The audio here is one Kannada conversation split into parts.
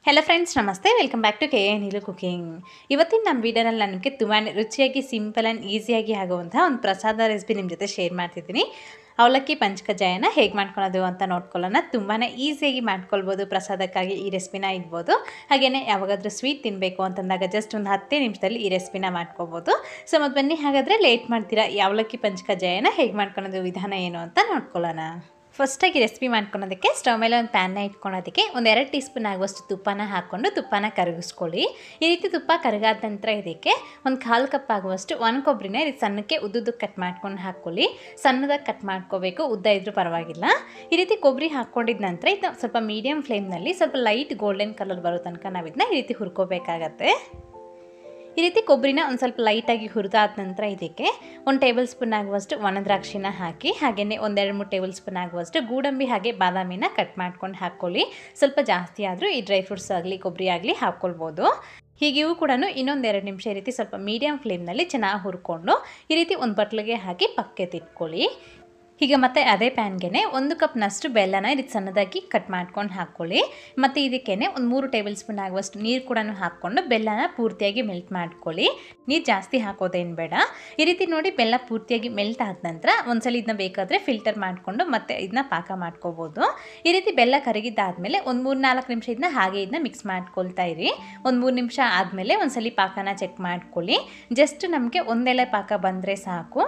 ಹೆಲೋ ಫ್ರೆಂಡ್ಸ್ ನಮಸ್ತೆ welcome back to K A Neelu cooking ಇವತ್ತಿನ ನಮ್ಮ ವೀಡಿಯೋನಲ್ಲಿ ನನಗೆ ತುಂಬಾ ರುಚಿಯಾಗಿ ಸಿಂಪಲ್ ಆ್ಯಂಡ್ ಈಸಿಯಾಗಿ ಆಗುವಂಥ ಒಂದು ಪ್ರಸಾದ ರೆಸಿಪಿ ನಿಮ್ಮ ಜೊತೆ ಶೇರ್ ಮಾಡ್ತಿದ್ದೀನಿ ಅವಲಕ್ಕಿ ಪಂಚಕಜಾಯನ ಹೇಗೆ ಮಾಡ್ಕೊಳೋದು ಅಂತ ನೋಡ್ಕೊಳ್ಳೋಣ ತುಂಬಾ ಈಸಿಯಾಗಿ ಮಾಡ್ಕೊಳ್ಬೋದು ಪ್ರಸಾದಕ್ಕಾಗಿ ಈ ರೆಸಿಪಿನ ಇಡ್ಬೋದು ಹಾಗೆಯೇ ಯಾವಾಗಾದರೂ ಸ್ವೀಟ್ ತಿನ್ನಬೇಕು ಅಂತಂದಾಗ ಜಸ್ಟ್ ಒಂದು ಹತ್ತೇ ನಿಮಿಷದಲ್ಲಿ ಈ ರೆಸಿಪಿನ ಮಾಡ್ಕೋಬೋದು ಸೊ ಮತ್ತು ಬನ್ನಿ ಹಾಗಾದರೆ ಲೇಟ್ ಮಾಡ್ತೀರಾ ಈ ಅವಲಕ್ಕಿ ಪಂಚಕಜಾಯನ ಹೇಗೆ ಮಾಡ್ಕೊಳೋದು ವಿಧಾನ ಏನು ಅಂತ ನೋಡ್ಕೊಳ್ಳೋಣ ಫಸ್ಟಾಗಿ ರೆಸಿಪಿ ಮಾಡ್ಕೊಳೋದಕ್ಕೆ ಸ್ಟವ್ ಮೇಲೆ ಒಂದು ಪ್ಯಾನ್ನ ಇಟ್ಕೊಳೋದಕ್ಕೆ ಒಂದು ಎರಡು ಟೀ ಸ್ಪೂನ್ ಆಗುವಷ್ಟು ತುಪ್ಪನ ಹಾಕ್ಕೊಂಡು ತುಪ್ಪನ ಕರಗಿಸ್ಕೊಳ್ಳಿ ಈ ರೀತಿ ತುಪ್ಪ ಕರಗಾದ ನಂತರ ಇದಕ್ಕೆ ಒಂದು ಕಾಲು ಕಪ್ ಆಗುವಷ್ಟು ಒಣ ಕೊಬ್ಬರಿನ ಇದು ಸಣ್ಣಕ್ಕೆ ಉದ್ದುದ್ದಕ್ಕೆ ಕಟ್ ಮಾಡ್ಕೊಂಡು ಹಾಕ್ಕೊಳ್ಳಿ ಸಣ್ಣದಾಗಿ ಕಟ್ ಮಾಡ್ಕೋಬೇಕು ಉದ್ದ ಇದ್ರೂ ಪರವಾಗಿಲ್ಲ ಈ ರೀತಿ ಕೊಬ್ಬರಿ ಹಾಕ್ಕೊಂಡಿದ ನಂತರ ಇದನ್ನ ಸ್ವಲ್ಪ ಮೀಡಿಯಮ್ ಫ್ಲೇಮ್ನಲ್ಲಿ ಸ್ವಲ್ಪ ಲೈಟ್ ಗೋಲ್ಡನ್ ಕಲರ್ ಬರೋ ತನಕ ನಾವು ಇದನ್ನ ಈ ರೀತಿ ಹುರ್ಕೋಬೇಕಾಗತ್ತೆ ಈ ರೀತಿ ಕೊಬ್ಬರಿನ ಒಂದು ಸ್ವಲ್ಪ ಲೈಟಾಗಿ ಹುರಿದಾದ ನಂತರ ಇದಕ್ಕೆ ಒಂದು ಟೇಬಲ್ ಸ್ಪೂನ್ ಆಗುವಷ್ಟು ಒಣ ದ್ರಾಕ್ಷಿನ ಹಾಕಿ ಹಾಗೆಯೇ ಒಂದೆರಡು ಮೂರು ಟೇಬಲ್ ಸ್ಪೂನ್ ಆಗುವಷ್ಟು ಗೋಡಂಬಿ ಹಾಗೆ ಬಾದಾಮಿನ ಕಟ್ ಮಾಡ್ಕೊಂಡು ಹಾಕ್ಕೊಳ್ಳಿ ಸ್ವಲ್ಪ ಜಾಸ್ತಿ ಆದರೂ ಈ ಡ್ರೈ ಫ್ರೂಟ್ಸ್ ಆಗಲಿ ಕೊಬ್ಬರಿ ಆಗಲಿ ಹಾಕ್ಕೊಳ್ಬೋದು ಹೀಗೆ ಇವು ಕೂಡ ಇನ್ನೊಂದೆರಡು ನಿಮಿಷ ಈ ರೀತಿ ಸ್ವಲ್ಪ ಮೀಡಿಯಮ್ ಫ್ಲೇಮ್ನಲ್ಲಿ ಚೆನ್ನಾಗಿ ಹುರ್ಕೊಂಡು ಈ ರೀತಿ ಒಂದು ಬಟ್ಲಿಗೆ ಹಾಕಿ ಪಕ್ಕೆ ತಿಟ್ಕೊಳ್ಳಿ ಈಗ ಮತ್ತೆ ಅದೇ ಪ್ಯಾನ್ಗೆ ಒಂದು ಕಪ್ನಷ್ಟು ಬೆಲ್ಲನ ಇದಕ್ಕೆ ಸಣ್ಣದಾಗಿ ಕಟ್ ಮಾಡ್ಕೊಂಡು ಹಾಕ್ಕೊಳ್ಳಿ ಮತ್ತು ಇದಕ್ಕೇ ಒಂದು ಮೂರು ಟೇಬಲ್ ಸ್ಪೂನ್ ಆಗುವಷ್ಟು ನೀರು ಕೂಡ ಹಾಕ್ಕೊಂಡು ಬೆಲ್ಲನ ಪೂರ್ತಿಯಾಗಿ ಮೆಲ್ಟ್ ಮಾಡ್ಕೊಳ್ಳಿ ನೀರು ಜಾಸ್ತಿ ಹಾಕೋದೇನು ಬೇಡ ಈ ರೀತಿ ನೋಡಿ ಬೆಲ್ಲ ಪೂರ್ತಿಯಾಗಿ ಮೆಲ್ಟ್ ಆದ ನಂತರ ಒಂದ್ಸಲ ಇದನ್ನ ಬೇಕಾದರೆ ಫಿಲ್ಟರ್ ಮಾಡಿಕೊಂಡು ಮತ್ತೆ ಇದನ್ನ ಪಾಕ ಮಾಡ್ಕೋಬೋದು ಈ ರೀತಿ ಬೆಲ್ಲ ಕರಗಿದ್ದಾದಮೇಲೆ ಒಂದು ಮೂರು ನಾಲ್ಕು ನಿಮಿಷ ಇದನ್ನ ಹಾಗೆ ಇದನ್ನ ಮಿಕ್ಸ್ ಮಾಡ್ಕೊಳ್ತಾ ಇರಿ ಒಂದು ಮೂರು ನಿಮಿಷ ಆದಮೇಲೆ ಒಂದ್ಸಲಿ ಪಾಕನ ಚೆಕ್ ಮಾಡ್ಕೊಳ್ಳಿ ಜಸ್ಟ್ ನಮಗೆ ಒಂದೆಲೆ ಪಾಕ ಬಂದರೆ ಸಾಕು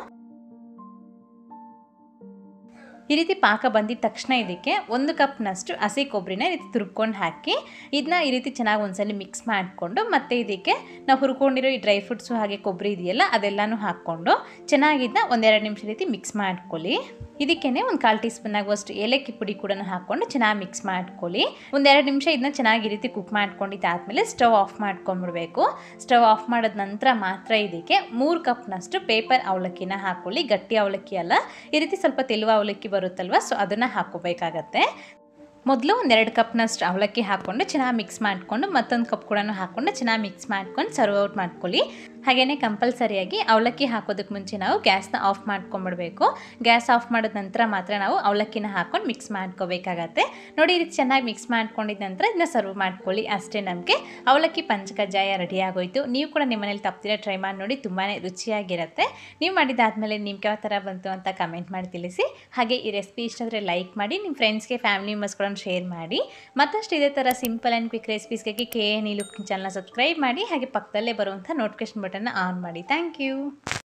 ಈ ರೀತಿ ಪಾಕ ಬಂದಿದ ತಕ್ಷಣ ಇದಕ್ಕೆ ಒಂದು ಕಪ್ನಷ್ಟು ಹಸಿ ಕೊಬ್ಬರಿನ ಈ ರೀತಿ ತುರ್ಕೊಂಡು ಹಾಕಿ ಇದನ್ನ ಈ ರೀತಿ ಚೆನ್ನಾಗಿ ಒಂದ್ಸಲಿ ಮಿಕ್ಸ್ ಮಾಡಿಕೊಂಡು ಮತ್ತು ಇದಕ್ಕೆ ನಾವು ಹುರ್ಕೊಂಡಿರೋ ಈ ಡ್ರೈ ಫ್ರೂಟ್ಸು ಹಾಗೆ ಕೊಬ್ಬರಿ ಇದೆಯಲ್ಲ ಅದೆಲ್ಲನೂ ಹಾಕ್ಕೊಂಡು ಚೆನ್ನಾಗಿ ಇದನ್ನ ಒಂದೆರಡು ನಿಮಿಷ ರೀತಿ ಮಿಕ್ಸ್ ಮಾಡ್ಕೊಳ್ಳಿ ಇದಕ್ಕೇ ಒಂದು ಕಾಲು ಟೀ ಸ್ಪೂನ್ ಆಗುವಷ್ಟು ಏಲಕ್ಕಿ ಪುಡಿ ಕೂಡ ಹಾಕ್ಕೊಂಡು ಚೆನ್ನಾಗಿ ಮಿಕ್ಸ್ ಮಾಡ್ಕೊಳ್ಳಿ ಒಂದೆರಡು ನಿಮಿಷ ಇದನ್ನ ಚೆನ್ನಾಗಿ ಈ ರೀತಿ ಕುಕ್ ಮಾಡ್ಕೊಂಡಿದ್ದಾದಮೇಲೆ ಸ್ಟವ್ ಆಫ್ ಮಾಡ್ಕೊಂಡ್ಬಿಡ್ಬೇಕು ಸ್ಟವ್ ಆಫ್ ಮಾಡಿದ ನಂತರ ಮಾತ್ರ ಇದಕ್ಕೆ ಮೂರು ಕಪ್ನಷ್ಟು ಪೇಪರ್ ಅವಲಕ್ಕಿನ ಹಾಕ್ಕೊಳ್ಳಿ ಗಟ್ಟಿ ಅವಲಕ್ಕಿ ಅಲ್ಲ ಈ ರೀತಿ ಸ್ವಲ್ಪ ತೆಲುವು ಅವಲಕ್ಕಿ ಬರುತ್ತಲ್ವ ಸೊ ಅದನ್ನು ಹಾಕ್ಕೋಬೇಕಾಗತ್ತೆ ಮೊದಲು ಒಂದೆರಡು ಕಪ್ನಷ್ಟು ಅವಲಕ್ಕಿ ಹಾಕ್ಕೊಂಡು ಚೆನ್ನಾಗಿ ಮಿಕ್ಸ್ ಮಾಡಿಕೊಂಡು ಮತ್ತೊಂದು ಕಪ್ ಕೂಡ ಹಾಕ್ಕೊಂಡು ಚೆನ್ನಾಗಿ ಮಿಕ್ಸ್ ಮಾಡ್ಕೊಂಡು ಸರ್ವ್ ಔಟ್ ಮಾಡ್ಕೊಳ್ಳಿ ಹಾಗೆಯೇ ಕಂಪಲ್ಸರಿಯಾಗಿ ಅವಲಕ್ಕಿ ಹಾಕೋದಕ್ಕೆ ಮುಂಚೆ ನಾವು ಗ್ಯಾಸ್ನ ಆಫ್ ಮಾಡ್ಕೊಂಬಿಡ್ಬೇಕು ಗ್ಯಾಸ್ ಆಫ್ ಮಾಡಿದ ನಂತರ ಮಾತ್ರ ನಾವು ಅವಲಕ್ಕಿನ ಹಾಕ್ಕೊಂಡು ಮಿಕ್ಸ್ ಮಾಡ್ಕೋಬೇಕಾಗತ್ತೆ ನೋಡಿ ಈ ರೀತಿ ಚೆನ್ನಾಗಿ ಮಿಕ್ಸ್ ಮಾಡ್ಕೊಂಡಿದ ನಂತರ ಇದನ್ನ ಸರ್ವ್ ಮಾಡ್ಕೊಳ್ಳಿ ಅಷ್ಟೇ ನಮಗೆ ಅವಲಕ್ಕಿ ಪಂಚಕಜ್ಜಾಯ ರೆಡಿ ಆಗೋಯ್ತು ನೀವು ಕೂಡ ನಿಮ್ಮ ಮನೇಲಿ ತಪ್ಪಿದ್ರೆ ಟ್ರೈ ಮಾಡಿ ನೋಡಿ ತುಂಬಾ ರುಚಿಯಾಗಿರುತ್ತೆ ನೀವು ಮಾಡಿದಾದ್ಮೇಲೆ ನಿಮ್ಗೆ ಯಾವ ಥರ ಬಂತು ಅಂತ ಕಮೆಂಟ್ ಮಾಡಿ ತಿಳಿಸಿ ಹಾಗೆ ಈ ರೆಸಿಪಿ ಇಷ್ಟ ಆದರೆ ಲೈಕ್ ಮಾಡಿ ನಿಮ್ಮ ಫ್ರೆಂಡ್ಸ್ಗೆ ಫ್ಯಾಮಿಲಿ ಮೆಂಬರ್ಸ್ಗಳನ್ನು ಶೇರ್ ಮಾಡಿ ಮತ್ತಷ್ಟು ಇದೇ ಥರ ಸಿಂಪಲ್ ಆ್ಯಂಡ್ ಕ್ವಿಕ್ ರೆಸಿಪೀಸ್ಗಾಗಿ ಕೆ ಎ ನೀಲು ಚಾನಲ್ನ ಸಬ್ಸ್ಕ್ರೈಬ್ ಮಾಡಿ ಹಾಗೆ ಪಕ್ಕದಲ್ಲೇ ಬರುವಂಥ ನೋಟಿಫಿಕೇಶನ್ ಬಟನ್ನ ಆನ್ ಮಾಡಿ ಥ್ಯಾಂಕ್ ಯು